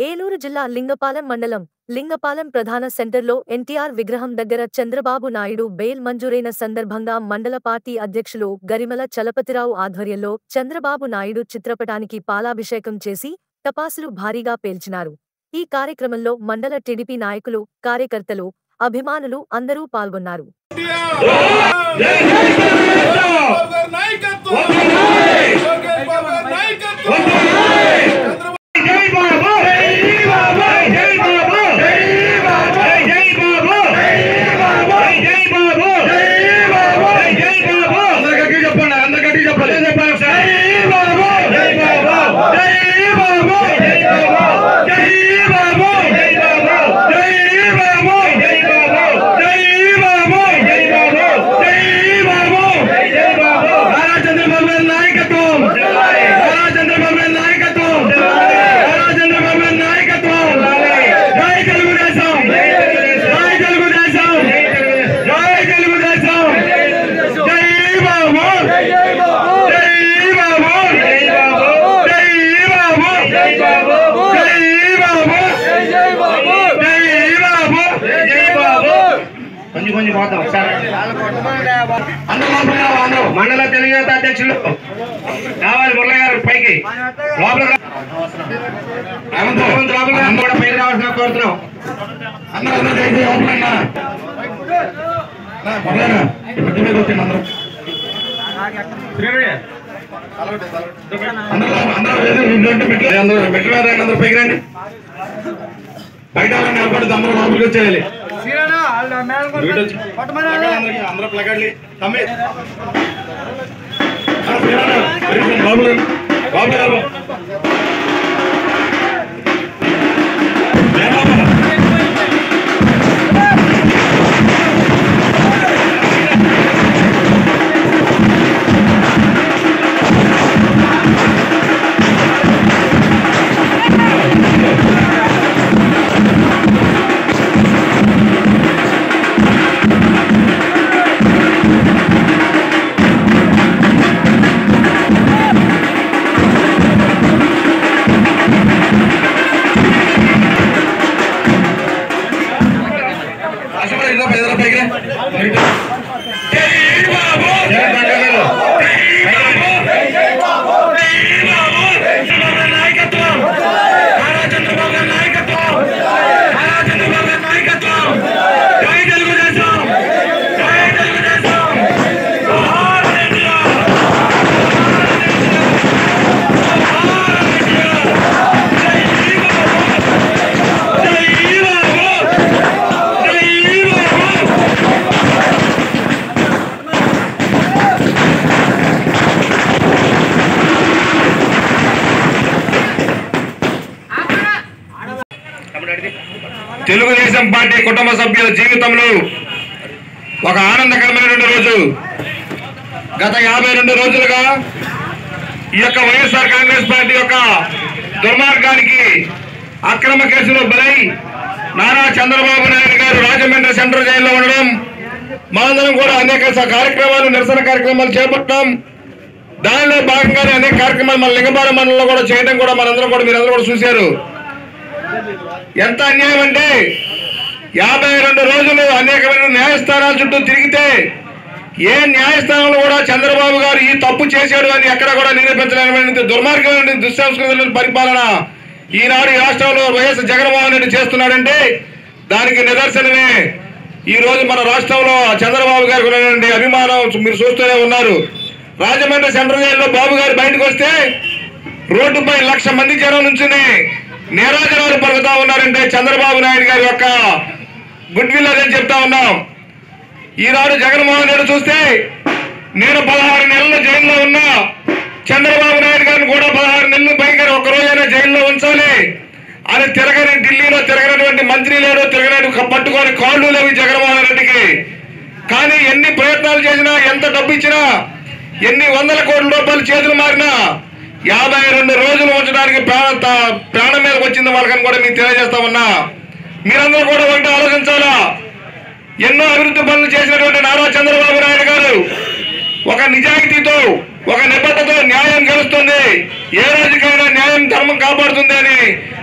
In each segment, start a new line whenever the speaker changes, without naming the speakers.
ఏలూరు జిల్లా లింగపాలెం మండలం లింగపాలెం ప్రధాన సెంటర్లో ఎన్టీఆర్ విగ్రహం దగ్గర చంద్రబాబు నాయుడు బెయిల్ మంజూరైన సందర్భంగా మండల పార్టీ అధ్యక్షులు గరిమల చలపతిరావు ఆధ్వర్యంలో చంద్రబాబు నాయుడు చిత్రపటానికి పాలాభిషేకం చేసి టపాసులు భారీగా పేల్చినారు ఈ కార్యక్రమంలో మండల టీడీపీ నాయకులు కార్యకర్తలు అభిమానులు అందరూ పాల్గొన్నారు
బాబర్ నాయకత్వం లోకేష్ బాబర్ నాయకత్వం చంద్రబాబు
జై బాబు జై బాబు జై బాబు జై బాబు జై బాబు జై బాబు జై బాబు జై బాబు జై బాబు అందరికీ చెప్పండి అందరికీ చెప్పండి చెప్పండి సార్ జై బాబు జై బాబు జై బాబు జై బాబు జై బాబు జై బాబు జై బాబు జై బాబు జై బాబు జై బాబు జై బాబు జై బాబు నారా చంద్రబాబు నాయుడు నాయకత్వం నారా చంద్రబాబు నాయుడు నాయకత్వం నారా చంద్రబాబు నాయుడు నాయకత్వం జై తెలుగుదేశం జై తెలుగుదేశం జై తెలుగుదేశం జై బాబు జై బాబు జై బాబు జై బాబు జై బాబు జై బాబు జై బాబు జై బాబు కొంచెం కొంచెం పోతాం ఒకసారి అందరూ లోపలికి రావాలి, అందరూ. మండల తెలుగుదేశం అధ్యక్షులు కావాలి మురళి గారు పైకి లోపల అందరూ కూడా పైకి రావాల్సిన కోరుతున్నాం అందరూ అందరూ దయచేసి లోపలికి రా. రా, మురళి గారు, ఈ పెద్ద మీద కూర్చోండి అందరూ. అందరూ అందరూ ఏదో ఇటువంటి మెట్లు- అందరూ మెట్ల మీద రండి, అందరూ పైకి రండి బయట వాళ్ళని నిలబడి అందరూ లోపలికి వచ్చేయాలి వీడు వచ్చి- అందరికీ అందరూ ప్లగాడ్లు తమ్మి ఆ, శ్రీరామ, వెరీ గుడ్. లోపలికి రండి. లోపలికి రా బాబు. ఏ బాబు? ఆశపడి ఇదో పెద్దల పైకి రా. జై బాబు. జై బాబు. జై బాబు. జై బాబు. చంద్రబాబు గారి నాయకత్వం. నారా చంద్రబాబు గారి నాయకత్వం. నారా చంద్రబాబు గారి నాయకత్వం. జై తెలుగుదేశం. జై తెలుగుదేశం. జోహార్ ఎన్టీఆర్. జోహార్ ఎన్టీఆర్. జై బాబు. జై బాబు. తెలుగుదేశం పార్టీ కుటుంబ సభ్యుల జీవితంలో ఒక ఆనందకరమైనటువంటి రోజు గత యాభై రెండు రోజులుగా ఈ యొక్క వైఎస్ఆర్ కాంగ్రెస్ పార్టీ యొక్క దుర్మార్గానికి అక్రమ కేసులో బలై నారా చంద్రబాబు నాయుడు గారు రాజమండ్రి సెంట్రల్ జైల్లో ఉండడం మనందరం కూడా అనేక స- కార్యక్రమాలు నిరసన కార్యక్రమాలు చేపట్టాం దానిలో భాగంగానే అనేక కార్యక్రమాలు మన లింగపాలెం మండలంలో కూడా చేయడం కూడా మనందరం కూడా మీరందరూ కూడా చూశారు ఎంత అన్యాయం అంటే యాభై రెండు రోజులు అనేకమైన న్యాయస్థానాల చుట్టూ తిరిగితే ఏ న్యాయస్థానంలో కూడా చంద్రబాబు గారు ఈ తప్పు చేశాడు అని ఎక్కడ కూడా నిరూపించలేని దుర్మార్గమైన దుస్సంస్కృతుల పరిపాలన ఈనాడు ఈ రాష్ట్రంలో వైఎస్ జగన్మోహన్ రెడ్డి చేస్తున్నాడంటే దానికి నిదర్శనమే ఈ రోజు మన రాష్ట్రంలో చంద్రబాబు గారికి ఉన్నటువంటి అభిమానం మీరు చూస్తూనే ఉన్నారు రాజమండ్రి సెంట్రల్ జైల్లో బాబు గారు బయటకు వస్తే రోడ్డుపై లక్ష మంది జనం నుంచుని నేరాజనాలు పలుకుతా ఉన్నారంటే చంద్రబాబు నాయుడు గారి యొక్క గుడ్ విల్ అదని చెప్తా ఉన్నాం ఈనాడు జగన్మోహన్ రెడ్డి చూస్తే నేను పదహారు నెలలు జైల్లో ఉన్నా చంద్రబాబు నాయుడు గారిని కూడా పదహారు నెలలు పైగా ఒక రోజైనా జైల్లో ఉంచాలి అని తిరగని ఢిల్లీలో తిరగనటువంటి మంత్రి లేడు తిరగనట్టు పట్టుకొని కాళ్ళు లేవు ఈ జగన్మోహన్ రెడ్డికి కానీ ఎన్ని ప్రయత్నాలు చేసినా ఎంత డబ్బు ఇచ్చినా ఎన్ని వందల కోట్ల రూపాయలు చేతులు మారినా యాభై రెండు రోజులు ఉంచడానికి ప్రాణ త- ప్రాణం మీదకి వచ్చింది వాళ్ళకని కూడా మీకు తెలియజేస్తా ఉన్నా మీరందరూ కూడా ఒకటి ఆలోచించాలా ఎన్నో అభివృద్ధి పనులు చేసినటువంటి నారా చంద్రబాబు నాయుడు గారు ఒక నిజాయితీతో ఒక నిబద్ధతో న్యాయం గెలుస్తుంది ఏ రోజుకైనా న్యాయం ధర్మం కాపాడుతుంది అని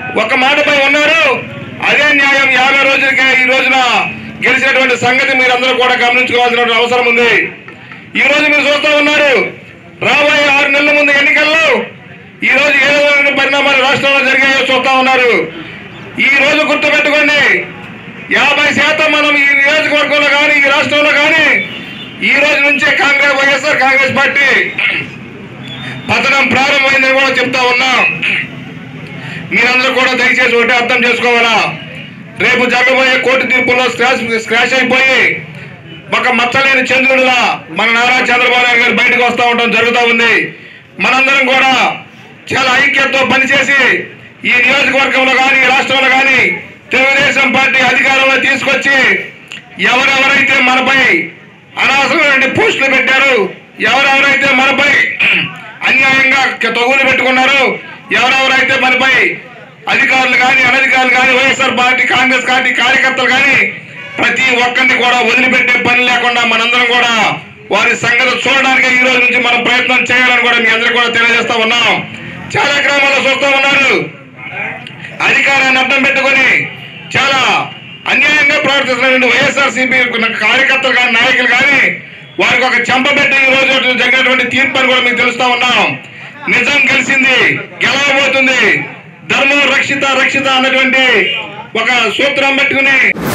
ఒక మాటపై ఉన్నారు అదే న్యాయం యాభై రోజులకే ఈ రోజున గెలిచినటువంటి సంగతి మీరందరూ కూడా గమనించుకోవాల్సిన అవసరం ఉంది ఈ రోజు మీరు చూస్తూ ఉన్నారు రాబోయే ఆరు నెలల ముందు ఎన్నికల్లో ఈ రోజు ఏ విధమైన పరిణామాలు రాష్ట్రంలో జరిగాయో చూస్తా ఉన్నారు ఈ రోజు గుర్తుపెట్టుకోండి యాభై శాతం మనం ఈ నియోజకవర్గంలో కానీ ఈ రాష్ట్రంలో కానీ ఈ రోజు నుంచే కాంగ్రెస్ వైఎస్ఆర్ కాంగ్రెస్ పార్టీ పతనం ప్రారంభమైందని కూడా చెప్తా ఉన్నాం మీరందరూ కూడా దయచేసి ఒకటి అర్థం చేసుకోవాలా రేపు జరగబోయే కోర్టు తీర్పులో స్క్రాచ్ స్క్రాచ్ అయిపోయి ఒక మచ్చలేని చంద్రుడిలా మన నారా చంద్రబాబు నాయుడు గారు బయటకు వస్తూ ఉండడం జరుగుతూ ఉంది మనందరం కూడా చాలా ఐక్యతతో పనిచేసి ఈ నియోజకవర్గంలో కానీ ఈ రాష్ట్రంలో కానీ తెలుగుదేశం పార్టీ అధికారంలో తీసుకొచ్చి ఎవరెవరైతే మనపై అనవసరమైన పోస్టులు పెట్టారు ఎవరెవరైతే మనపై అన్యాయంగా తగులు పెట్టుకున్నారు ఎవరెవరైతే మనపై అధికారులు కానీ అనధికారులు కానీ వైఎస్ఆర్ పార్టీ కాంగ్రెస్ పార్టీ కార్యకర్తలు కానీ ప్రతి ఒక్కరిని కూడా వదిలిపెట్టే పని లేకుండా మనందరం కూడా వారి సంగతి చూడడానికి ఈ రోజు నుంచి మనం ప్రయత్నం చేయాలని కూడా మీ అందరికీ కూడా తెలియజేస్తా ఉన్నాం చాలా గ్రామాల్లో చూస్తూ ఉన్నారు అధికారాన్ని అడ్డం పెట్టుకొని చాలా అన్యాయంగా ప్రవర్తిస్తున్నటువంటి వైఎస్ఆర్ సిపి కార్యకర్తలు కానీ నాయకులు కానీ వారికి ఒక చెంపబెట్టి ఈ రోజు జరిగినటువంటి తీర్పు అని కూడా మీకు తెలుస్తా ఉన్నాం నిజం గెలిచింది గెలవబోతుంది ధర్మం రక్షిత రక్షిత అన్నటువంటి ఒక సూత్రం పెట్టుకుని